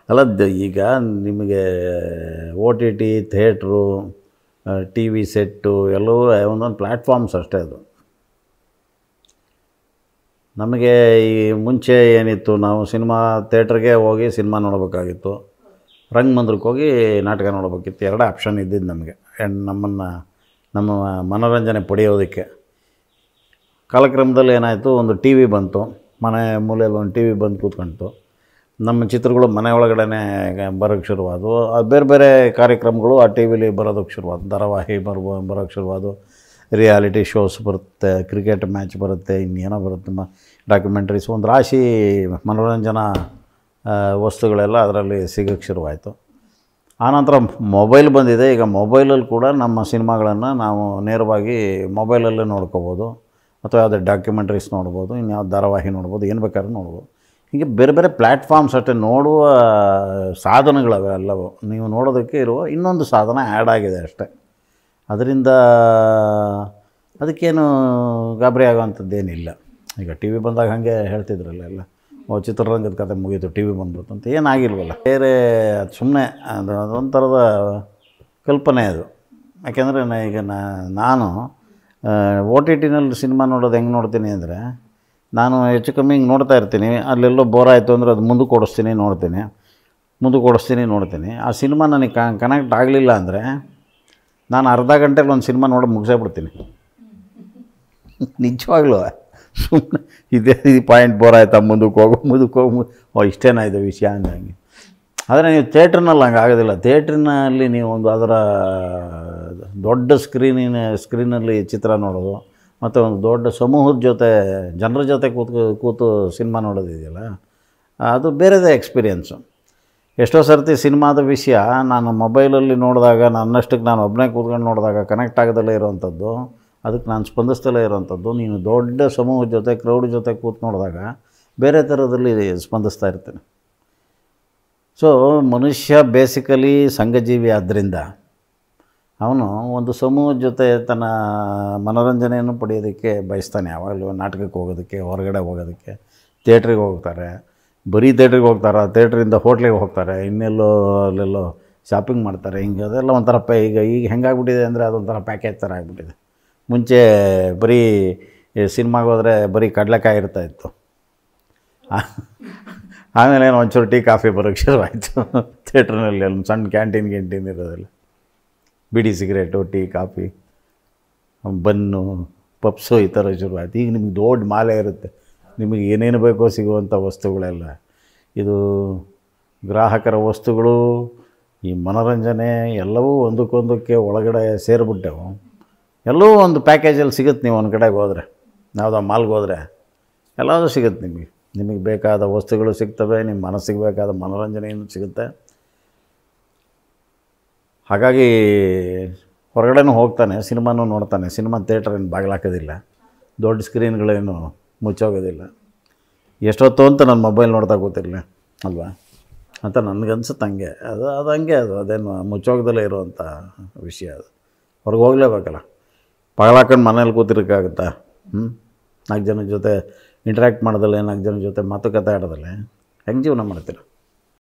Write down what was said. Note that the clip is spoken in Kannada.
ಅಲ್ಲ ದ- ಈಗ ನಿಮಗೆ O T T theatre T V set ಎಲ್ಲವೂ ಒಂದೊಂದು ಪ್ಲ್ಯಾಟ್ಫಾರ್ಮ್ಸ್ ಅಷ್ಟೇ ಅದು ನಮಗೆ ಈ ಮುಂಚೆ ಏನಿತ್ತು ನಾವು ಸಿನಿಮಾ ಥಿಯೇಟ್ರಿಗೆ ಹೋಗಿ ಸಿನಿಮಾ ನೋಡಬೇಕಾಗಿತ್ತು ರಂಗಮಂದಿರಕ್ಕೆ ಹೋಗಿ ನಾಟಕ ನೋಡಬೇಕಿತ್ತು ಎರಡು ಆಪ್ಷನ್ ಇದ್ದಿದ್ದು ನಮಗೆ ಆ್ಯಂಡ್ ನಮ್ಮನ್ನು ನಮ್ಮ ಮನೋರಂಜನೆ ಪಡೆಯೋದಕ್ಕೆ ಕಾಲಕ್ರಮದಲ್ಲಿ ಏನಾಯಿತು ಒಂದು ಟಿ ವಿ ಬಂತು ಮನೆ ಮೂಲೆಯಲ್ಲಿ ಒಂದು ಟಿ ವಿ ಬಂದು ಕೂತ್ಕೊಂತು ನಮ್ಮ ಚಿತ್ರಗಳು ಮನೆ ಒಳಗಡೆ ಬರೋಕ್ಕೆ ಶುರುವಾದವು ಅದು ಬೇರೆ ಬೇರೆ ಕಾರ್ಯಕ್ರಮಗಳು ಆ ಟಿ ವಿಲಿ ಬರೋದಕ್ಕೆ ಶುರುವಾದ ಧಾರಾವಾಹಿ ಬರುವ ಬರೋಕ್ಕೆ ಶುರುವಾದವು ರಿಯಾಲಿಟಿ ಶೋಸ್ ಬರುತ್ತೆ ಕ್ರಿಕೆಟ್ ಮ್ಯಾಚ್ ಬರುತ್ತೆ ಇನ್ನೇನೋ ಬರುತ್ತೆ ಮ ಡಾಕ್ಯುಮೆಂಟ್ರೀಸ್ ಒಂದು ರಾಶಿ ಮನೋರಂಜನಾ ಆ, ವಸ್ತುಗಳೆಲ್ಲ ಅದರಲ್ಲಿ ಸಿಗೋಕ್ಕೆ ಶುರುವಾಯಿತು ಆನಂತರ ಮೊಬೈಲ್ ಬಂದಿದೆ ಈಗ ಮೊಬೈಲಲ್ಲಿ ಕೂಡ ನಮ್ಮ ಸಿನಿಮಾಗಳನ್ನು ನಾವು ನೇರವಾಗಿ ಮೊಬೈಲಲ್ಲೇ ನೋಡ್ಕೋಬೋದು ಅಥವಾ ಯಾವುದೇ ಡಾಕ್ಯುಮೆಂಟ್ರೀಸ್ ನೋಡ್ಬೋದು ಇನ್ಯಾವ ಧಾರಾವಾಹಿ ನೋಡ್ಬೋದು ಏನು ಬೇಕಾದ್ರೂ ನೋಡ್ಬೋದು ಹೀಗೆ ಬೇರೆ ಬೇರೆ ಪ್ಲ್ಯಾಟ್ಫಾರ್ಮ್ಸ್ ಅಷ್ಟೇ ನೋಡುವ ಸಾಧನಗಳವೆ ಎಲ್ಲವೂ ನೀವು ನೋಡೋದಕ್ಕೆ ಇರುವ ಇನ್ನೊಂದು ಸಾಧನ ಆ್ಯಡ್ ಆಗಿದೆ ಅಷ್ಟೇ ಅದರಿಂದ ಅದಕ್ಕೇನು ಗಾಬರಿ ಆಗೋವಂಥದ್ದೇನಿಲ್ಲ ಈಗ ಟಿ ವಿ ಬಂದಾಗ ಹಾಗೆ ಹೇಳ್ತಿದ್ರಲ್ಲ ಎಲ್ಲ ಓ ಚಿತ್ರರಂಗದ ಕತೆ ಮುಗೀತು ಟಿ ವಿ ಬಂದ್ಬಿಡ್ತು ಅಂತ ಏನಾಗಿಲ್ವಲ್ಲ ಬೇರೆ ಅದು ಸುಮ್ಮನೆ ಅದು ಅದೊಂಥರದ ಕಲ್ಪನೆ ಅದು ಯಾಕೆಂದರೆ ನಾ ಈಗ ನಾ- ನಾನು ಓ ಟಿ ಟಿನಲ್ಲಿ ಸಿನಿಮಾ ನೋಡೋದು ಹೆಂಗೆ ನೋಡ್ತೀನಿ ಅಂದರೆ ನಾನು ಹೆಚ್ಚು ಕಮ್ಮಿ ಹಿಂಗೆ ನೋಡ್ತಾ ಇರ್ತೀನಿ ಅಲ್ಲೆಲ್ಲೋ ಬೋರ್ ಆಯಿತು ಅಂದರೆ ಅದು ಮುಂದಕ್ಕೆ ಓಡಿಸ್ತೀನಿ ನೋಡ್ತೀನಿ ಮುಂದಕ್ಕೆ ಓಡಿಸ್ತೀನಿ ನೋಡ್ತೀನಿ ಆ ಸಿನಿಮಾ ನನಗೆ ಕನೆಕ್ಟ್ ಆಗಲಿಲ್ಲ ಅಂದರೆ ನಾನು ಅರ್ಧ ಗಂಟೆಲಿ ಒಂದು ಸಿನಿಮಾ ನೋಡಿ ಮುಗಿಸೇ ಬಿಡ್ತೀನಿ ನಿಜವಾಗ್ಲೂ ಸುಮ್ಮನೆ ಇದೇ ಈ ಪಾಯಿಂಟ್ ಬೋರ್ ಆಯ್ತಾ ಮುಂದಕ್ಕೆ ಹೋಗು ಮುಂದಕ್ಕೆ ಹೋಗು ಮು- ಓ ಇಷ್ಟೇನಾ ಇದು ವಿಷಯ ಅಂದಂಗೆ ಆದರೆ ನೀವು ಥಿಯೇಟ್ರ್ನಲ್ಲಿ ಹಂಗೆ ಆಗೋದಿಲ್ಲ ಥಿಯೇಟ್ರಿನಲ್ಲಿ ನೀವು ಒಂದು ಅದರ ದೊಡ್ಡ ಸ್ಕ್ರೀನಿನ ಸ್ಕ್ರೀನಲ್ಲಿ ಚಿತ್ರ ನೋಡೋದು ಮತ್ತು ಒಂದು ದೊಡ್ಡ ಸಮೂಹದ ಜೊತೆ ಜನರ ಜೊತೆ ಕೂತು ಕೂತು ಸಿನಿಮಾ ನೋಡೋದಿದೆಯಲ್ಲ ಅದು ಬೇರೆದೇ ಎಕ್ಸ್ಪೀರಿಯೆನ್ಸು ಎಷ್ಟೋ ಸರ್ತಿ ಸಿನಿಮಾದ ವಿಷಯ ನಾನು ಮೊಬೈಲಲ್ಲಿ ನೋಡಿದಾಗ ನನ್ನಷ್ಟಕ್ಕೆ ನಾನು ಒಬ್ಬನೇ ಕೂತ್ಕೊಂಡು ನೋಡಿದಾಗ ಕನೆಕ್ಟ್ ಆಗದಲ್ಲೇ ಇರೋವಂಥದ್ದು ಅದಕ್ಕೆ ನಾನು ಸ್ಪಂದಿಸ್ತಲೇ ಇರೋವಂಥದ್ದು ನೀನು ದೊಡ್ಡ ಸಮೂಹದ ಜೊತೆ ಕ್ರೌಡ್ ಜೊತೆ ಕೂತು ನೋಡಿದಾಗ ಬೇರೆ ಥರದಲ್ಲಿ ಸ್ಪಂದಿಸ್ತಾ ಇರ್ತೇನೆ ಸೊ ಮನುಷ್ಯ ಬೇಸಿಕಲಿ ಸಂಘಜೀವಿ ಆದ್ದರಿಂದ ಅವನು ಒಂದು ಸಮೂಹದ ಜೊತೆ ತನ್ನ ಮನೋರಂಜನೆಯನ್ನು ಪಡೆಯೋದಕ್ಕೆ ಬಯಸ್ತಾನೆ ಯಾವಾಗಲೂ ನಾಟಕಕ್ಕೆ ಹೋಗೋದಕ್ಕೆ ಹೊರಗಡೆ ಹೋಗೋದಕ್ಕೆ ಥಿಯೇಟ್ರಿಗೆ ಹೋಗ್ತಾರೆ ಬರೀ ಥಿಯೇಟ್ರಿಗೆ ಹೋಗ್ತಾರೆ ಥಿಯೇಟ್ರಿಂದ ಹೋಟ್ಲಿಗೆ ಹೋಗ್ತಾರೆ ಇನ್ನೆಲ್ಲೋ ಅಲ್ಲೆಲ್ಲೋ ಶಾಪಿಂಗ್ ಮಾಡ್ತಾರೆ ಹಿಂಗೆ ಅದೆಲ್ಲ ಒಂಥರ ಪೇ ಈಗ ಈಗ ಹೆಂಗಾಗ್ಬಿಟ್ಟಿದೆ ಅಂದರೆ ಅದೊಂಥರ ಪ್ಯಾಕೇಜ್ ಥರ ಆಗಿಬಿಟ್ಟಿದೆ ಮುಂಚೆ ಬರೀ ಸಿನಿಮಾಗೆ ಹೋದರೆ ಬರೀ ಕಡಲೆಕಾಯಿ ಇರ್ತಾಯಿತ್ತು ಆಮೇಲೆ ಏನು ಒಂಚೂರು ಟೀ ಕಾಫಿ ಬರೋಕ್ಕೆ ಶುರುವಾಯಿತು ಥಿಯೇಟ್ರ್ನಲ್ಲಿ ಅಲ್ಲಿ ಸಣ್ಣ ಕ್ಯಾಂಟೀನ್ ಗಿಂಟೀನ್ ಇರೋದಿಲ್ಲ ಬಿಡಿ cigarette tea coffee bun puffs ಈ ಥರ ಶುರುವಾಯ್ತು ಈಗ ನಿಮ್ಗೆ ದೊಡ್ಡ ಮಾಲೆ ಇರುತ್ತೆ ನಿಮಗೆ ಏನೇನು ಬೇಕೋ ಸಿಗುವಂಥ ವಸ್ತುಗಳೆಲ್ಲ ಇದು ಗ್ರಾಹಕರ ವಸ್ತುಗಳು ಈ ಮನೋರಂಜನೆ ಎಲ್ಲವೂ ಒಂದಕ್ಕೊಂದಕ್ಕೆ ಒಳಗಡೆ ಸೇರಿಬಿಟ್ಟೆವು ಎಲ್ಲವೂ ಒಂದು ಪ್ಯಾಕೇಜಲ್ಲಿ ಸಿಗುತ್ತೆ ನೀವು ಒಂದು ಕಡೆಗೆ ಹೋದರೆ ಯಾವುದೋ ಮಾಲ್ಗೆ ಹೋದರೆ ಎಲ್ಲದೂ ಸಿಗುತ್ತೆ ನಿಮಗೆ ನಿಮಗೆ ಬೇಕಾದ ವಸ್ತುಗಳು ಸಿಗ್ತವೆ ನಿಮ್ಮ ಮನಸ್ಸಿಗೆ ಬೇಕಾದ ಮನೋರಂಜನೆಯನ್ನು ಸಿಗುತ್ತೆ ಹಾಗಾಗಿ ಹೊರಗಡೆನೂ ಹೋಗ್ತಾನೆ ಸಿನಿಮಾನೂ ನೋಡ್ತಾನೆ ಸಿನಿಮಾ ಥಿಯೇಟ್ರ್ ಏನು ಬಾಗಿಲಾಕೋದಿಲ್ಲ ದೊಡ್ಡ ಸ್ಕ್ರೀನ್ಗಳೇನು ಮುಚ್ಚೋಗೋದಿಲ್ಲ ಎಷ್ಟೊತ್ತು ಅಂತ ನಾನು ಮೊಬೈಲ್ ನೋಡ್ತಾ ಕೂತಿರಲಿ ಅಲ್ವಾ ಅಂತ ನನಗನ್ಸುತ್ತೆ ಹಂಗೆ ಅದು ಅದು ಹಂಗೆ ಅದು ಅದೇನು ಮುಚ್ಚೋಗದಲ್ಲೇ ಇರುವಂಥ ವಿಷಯ ಅದು ಹೊರಗೆ ಹೋಗಲೇಬೇಕಲ್ಲ ಪಗಲಾಕೊಂಡು ಮನೇಲಿ ಕೂತಿರೋಕ್ಕಾಗುತ್ತಾ ಹ್ಞೂ ನಾಲ್ಕು ಜನ ಜೊತೆ ಇಂಟ್ರ್ಯಾಕ್ಟ್ ಮಾಡೋದಲ್ಲ ನಾಲ್ಕು ಜನ ಜೊತೆ ಮಾತುಕತೆ ಆಡೋದಲ್ಲ ಹೆಂಗೆ ಜೀವನ ಮಾಡ್ತೀರ